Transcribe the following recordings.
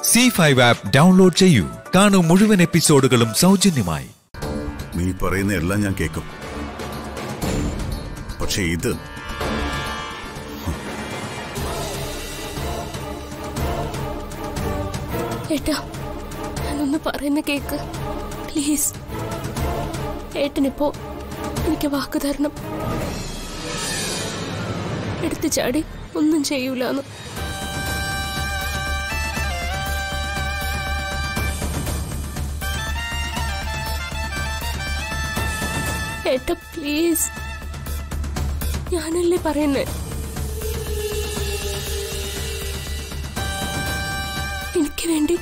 C five app download ചെയ്യൂ കാണൂ മുഴുവൻ എപ്പിസോഡുകളും സൗജന്യമായി നീ പറയുന്ന എല്ലാം ഞാൻ കേൾക്കും പക്ഷെ ഇത് ഏട്ടാ ഞാനൊന്ന് പറയുന്ന കേക്ക് പ്ലീസ് ഏട്ടനിപ്പോ എനിക്ക് വാക്ക് തരണം എടുത്തു ചാടി ഒന്നും ചെയ്യൂലെന്ന് ഏട്ട പ്ലീസ് ഞാനല്ലേ പറയുന്നേ എനിക്ക് വേണ്ടി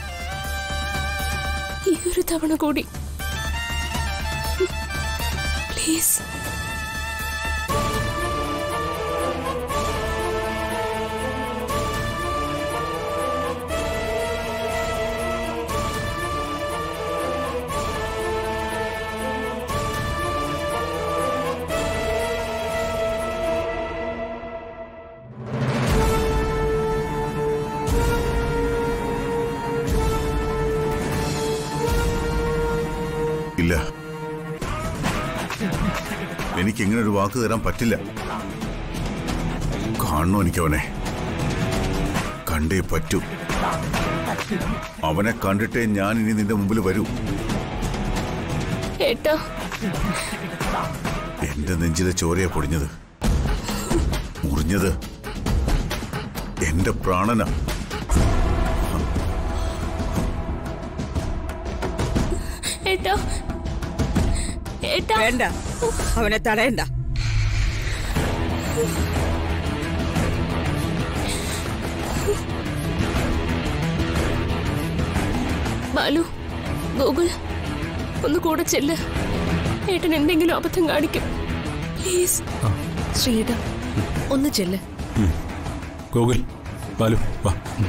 ഈ ഒരു തവണ കൂടി പ്ലീസ് ഇല്ല എനിക്ക് ഇങ്ങനെ ഒരു വാക്ക് തരാൻ പറ്റില്ല കാണണോ എനിക്ക് അവനെ കണ്ടേ പറ്റൂ അവനെ കണ്ടിട്ടേ ഞാൻ ഇനി നിന്റെ മുമ്പിൽ വരൂ ഏട്ടാ എന്റെ നെഞ്ചിലെ ചോരയാ പൊടിഞ്ഞത് മുറിഞ്ഞത് എന്റെ പ്രാണനാ ഏട്ടാ ഏട്ടാ വേണ്ട അവനെ തടയണ്ട ബാലു ഗൂഗിൾ ഒന്ന് കൂടെ ചെല്ല് ഏട്ടൻ എന്തെങ്കിലും അബദ്ധം കാണിക്കും പ്ലീസ് ശ്രീട ഒന്ന് ചെല്ല് ഗോകുൽ ബാലു വാ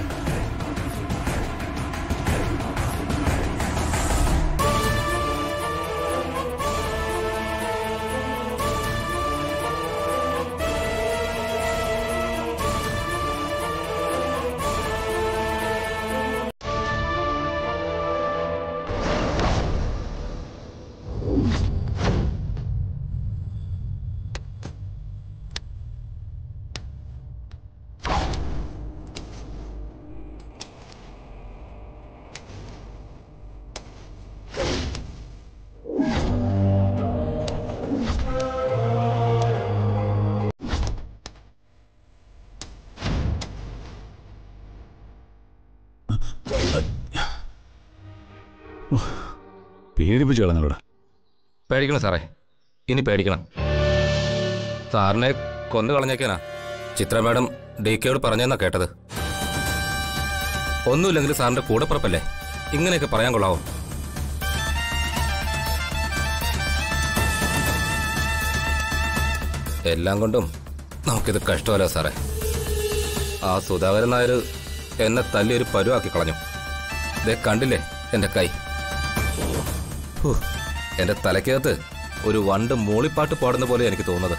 പേടിപ്പിച്ച് കളഞ്ഞോടാ പേടിക്കണം സാറേ ഇനി പേടിക്കണം സാറിനെ കൊന്നു കളഞ്ഞേക്കാനാ ചിത്ര മാഡം ഡി കെയോട് പറഞ്ഞെന്നാ കേട്ടത് ഒന്നുമില്ലെങ്കിൽ സാറിന്റെ കൂടെ പുറപ്പല്ലേ ഇങ്ങനെയൊക്കെ പറയാൻ കൊള്ളാവോ എല്ലാം കൊണ്ടും നമുക്കിത് കഷ്ടമല്ലോ സാറേ ആ സുധാകരൻ നായർ എന്നെ തല്ലി ഒരു പരുവാക്കി കളഞ്ഞു ദേ കണ്ടില്ലേ എന്റെ കൈ ഹൂ, എന്റെ തലയ്ക്കകത്ത് ഒരു വണ്ട് മൂളിപ്പാട്ട് പാടുന്ന പോലെ എനിക്ക് തോന്നുന്നത്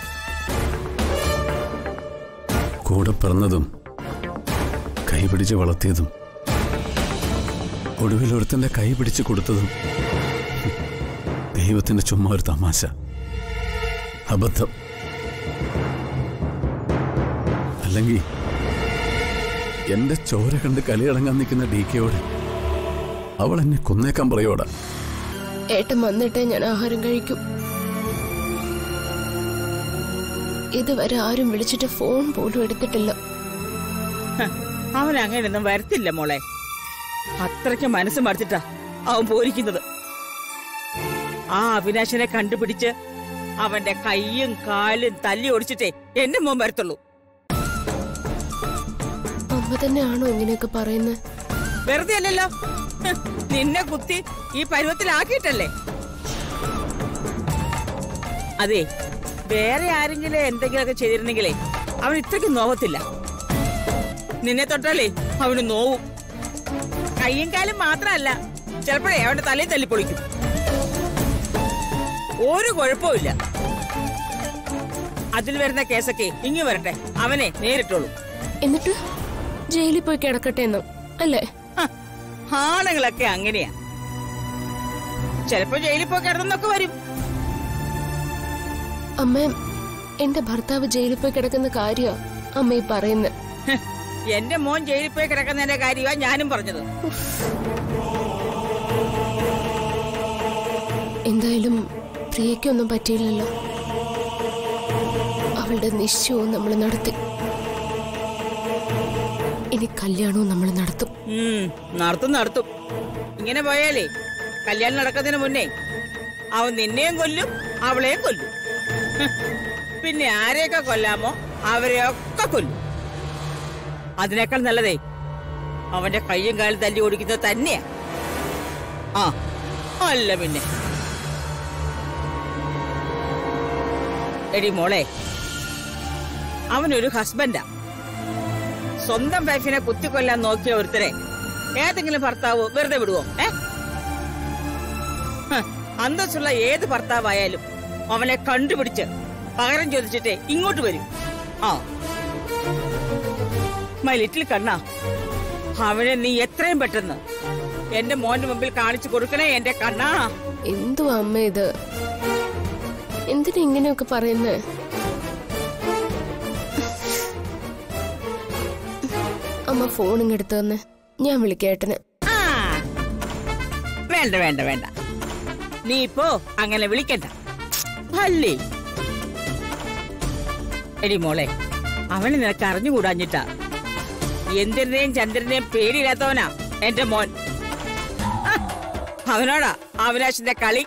കൂടെ പിറന്നതും കൈപിടിച്ച് വളർത്തിയതും ഒടുവിൽ ഒരുത്തന്റെ കൈ പിടിച്ച് കൊടുത്തതും ദൈവത്തിന്റെ ചുമ്മാ ഒരു തമാശ അബദ്ധം അല്ലെങ്കിൽ എന്റെ ചോര കണ്ട് കലിയടങ്ങാൻ നിൽക്കുന്ന ഡി കെയോട് അവൾ എന്നെ കൊന്നേക്കാൻ പറയോടാ ഏട്ടൻ വന്നിട്ടേ ഞാൻ ആഹാരം കഴിക്കും ഇതുവരെ ആരും വിളിച്ചിട്ട് ഫോൺ പോലും എടുത്തിട്ടില്ല അവൻ അങ്ങനെയൊന്നും വരത്തില്ല മോളെ അത്രയ്ക്ക് മനസ്സ് മടുത്തിട്ടാ അവൻ പോരിക്കുന്നത് ആ അവിനാശനെ കണ്ടുപിടിച്ച് അവന്റെ കൈയും കാലും തല്ലി ഓടിച്ചിട്ടേ എന്റെ മോൻ വരത്തുള്ളൂ അമ്മ തന്നെയാണോ ഇങ്ങനെയൊക്കെ പറയുന്നത് വെറുതെ അല്ലല്ലോ ഹ്, നിന്നെ കുത്തി ഈ പരുവത്തിലാക്കിയിട്ടല്ലേ അതെ വേറെ ആരെങ്കിലും എന്തെങ്കിലുമൊക്കെ ചെയ്തിരുന്നെങ്കിലേ അവൻ ഇത്രയ്ക്ക് നോവത്തില്ല നിന്നെ തൊട്ടാലേ അവന് നോവും കയ്യും കാലും മാത്രമല്ല ചിലപ്പോഴേ അവന്റെ തലയിൽ തല്ലി പൊളിക്കും ഒരു കുഴപ്പമില്ല അതിൽ വരുന്ന കേസൊക്കെ ഇങ്ങി വരട്ടെ അവനെ നേരിട്ടോളൂ എന്നിട്ട് ജയിലിൽ പോയി കിടക്കട്ടെ എന്ന് അല്ലേ ഹ, ആണുങ്ങളൊക്കെ അങ്ങനെയാ ചിലപ്പോ ജയിലിൽ പോയി കിടന്നൊക്കെ വരും അമ്മ എന്റെ ഭർത്താവ് ജയിലിൽ പോയി കിടക്കുന്ന കാര്യ അമ്മ ഈ പറയുന്നത് ഹ്, എന്റെ മോൻ ജയിലിൽ പോയി കിടക്കുന്നതിന്റെ കാര്യമാ ഞാനും പറഞ്ഞത് എന്തായാലും പ്രിയയ്ക്കൊന്നും പറ്റിയില്ലല്ലോ അവളുടെ നിശ്ചയവും നമ്മൾ നടത്തി ഇനി കല്യാണവും നമ്മൾ നടത്തും ഉം, നടത്തും നടത്തും ഇങ്ങനെ പോയാലേ കല്യാണം നടക്കുന്നതിന് മുന്നേ അവൻ നിന്നെയും കൊല്ലും അവളെയും കൊല്ലും ഹ്, പിന്നെ ആരെയൊക്കെ കൊല്ലാമോ അവരെയൊക്കെ കൊല്ലും അതിനേക്കാൾ നല്ലതേ അവന്റെ കയ്യും കാലും തല്ലി ഓടിക്കുന്നത് തന്നെയാ ആ അല്ല പിന്നെ എടി മോളെ അവനൊരു ഹസ്ബൻഡാ സ്വന്തം വൈഫിനെ കുത്തിക്കൊല്ലാൻ നോക്കിയ ഒരുത്തരെ ഏതെങ്കിലും ഭർത്താവ് വെറുതെ വിടുവോ ഏ ഹ്, അന്തസ്സുള്ള ഏത് ഭർത്താവായാലും അവനെ കണ്ടുപിടിച്ച് പകരം ചോദിച്ചിട്ടേ ഇങ്ങോട്ട് വരും ആ മൈ ലിറ്റിൽ കണ്ണ അവനെ നീ എത്രയും പെട്ടെന്ന് എന്റെ മോന്റെ മുമ്പിൽ കാണിച്ചു കൊടുക്കണേ എന്റെ കണ്ണാ എന്തുവാ അമ്മ ഇത് എന്തിനാ ഇങ്ങനെയൊക്കെ പറയുന്നേ അമ്മ ഫോണിങ് എടുത്തു തന്നെ ഞാൻ വിളിക്കേട്ടന് ആ. വേണ്ട വേണ്ട വേണ്ട നീ ഇപ്പോ അങ്ങനെ വിളിക്കണ്ട അല്ലേ എടി മോളെ അവന് നിനക്ക് അറിഞ്ഞുകൂടാഞ്ഞിട്ടാ എന്തിനെയും ചന്ദ്രനെയും പേടിയില്ലാത്തവനാ എന്റെ മോൻ ആ, അവനോടാ അവിനാശിന്റെ കളി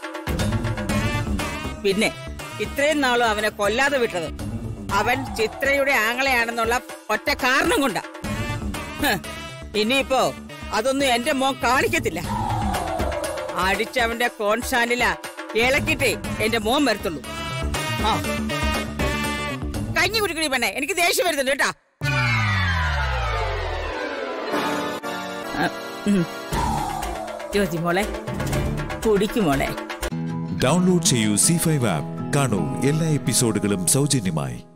പിന്നെ ഇത്രയും നാളും അവനെ കൊല്ലാതെ വിട്ടത് അവൻ ചിത്രയുടെ ആങ്ങളെയാണെന്നുള്ള ഒറ്റ കാരണം കൊണ്ടാ ഹ്, ഇനിയിപ്പോ അതൊന്നും എന്റെ മോൻ കാണിക്കത്തില്ല അടിച്ചവന്റെ കോൺസ്റ്റാനില ഇളക്കിട്ടേ എന്റെ മോൻ വരത്തുള്ളൂ ആ കഞ്ഞി കുടിക്കണി പെണ്ണെ എനിക്ക് ദേഷ്യം വരുന്നുണ്ട് കേട്ടാ ആ, ഉം. ജ്യോതി മോളെ കുടിക്കും മോളെ ഡൗൺലോഡ് ചെയ്യൂ സി ഫൈവ് ആപ്പ് കാണൂ എല്ലാ എപ്പിസോഡുകളും സൗജന്യമായി